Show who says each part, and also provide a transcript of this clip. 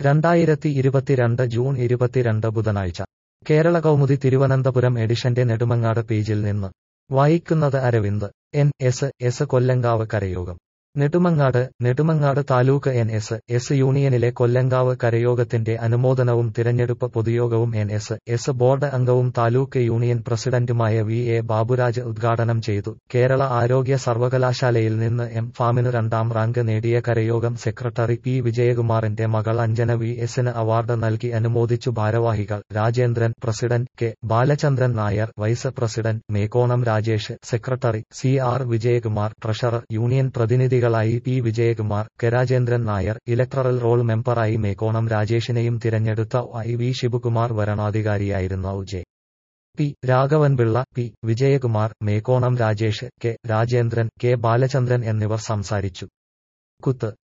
Speaker 1: രണ്ടായിരത്തി ഇരുപത്തിരണ്ട് ജൂൺ ഇരുപത്തിരണ്ട് ബുധനാഴ്ച കേരള കൗമുദി തിരുവനന്തപുരം എഡിഷന്റെ നെടുമങ്ങാട് പേജിൽ നിന്ന് വായിക്കുന്നത് Aravind N S S Kollankavu Karayogam Nedumangad Nedumangad taluk N S S യൂണിയനിലെ കൊല്ലങ്കാവ് കരയോഗത്തിന്റെ അനുമോദനവും തിരഞ്ഞെടുപ്പ് പൊതുയോഗവും എൻ എസ് എസ് ബോർഡ് അംഗവും താലൂക്ക് യൂണിയൻ പ്രസിഡന്റുമായ വി എ ബാബുരാജ് ഉദ്ഘാടനം ചെയ്തു കേരള ആരോഗ്യ സർവകലാശാലയിൽ നിന്ന് എം ഫാമിന് രണ്ടാം റാങ്ക് നേടിയ കരയോഗം സെക്രട്ടറി പി വിജയകുമാറിന്റെ മകൾ അഞ്ജന വി എസിന് അവാർഡ് നൽകി അനുമോദിച്ചു ഭാരവാഹികൾ Rajendran president K Balachandran Nair vice president Mekkonam Rajesh secretary C R Vijayakumar treasurer union പ്രതിനിധികളായി P Vijayakumar K Rajendran Nair electoral roll മെമ്പറായി മേക്കോണം രാജേഷിനെയും തിരഞ്ഞെടുത്ത ഐ വി ശിവകുമാർ വരണാധികാരിയായിരുന്നു J P Raghavanpillai P Vijayakumar Mekkonam Rajesh K Rajendran K Balachandran എന്നിവർ സംസാരിച്ചു കുത്ത്